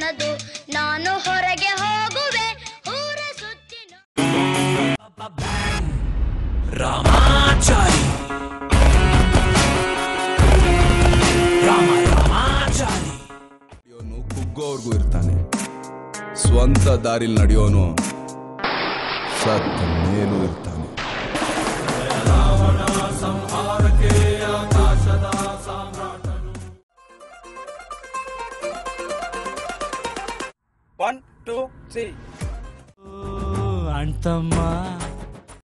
ನನ್ನದು ನಾನು ಹೊರಗೆ ಹೋಗುವೆ ಊರ ಸುತ್ತಿ ನೋ- ರಾಮಾಚಾರಿ ರಾಮ ರಾಮಾಚಾರಿ ನಡೆಯೋನು ಕುಗ್ಗೋರ್ಗೂ ಇರ್ತಾನೆ ಸ್ವಂತ ದಾರಿಲ್ ನಡೆಯೋನು ಸತ್ತ ಮೇಲೂ ಇರ್ತಾನೆ ಒನ್ ಟೂ ತ್ರೀ ಅಣ್ತಮ್ಮ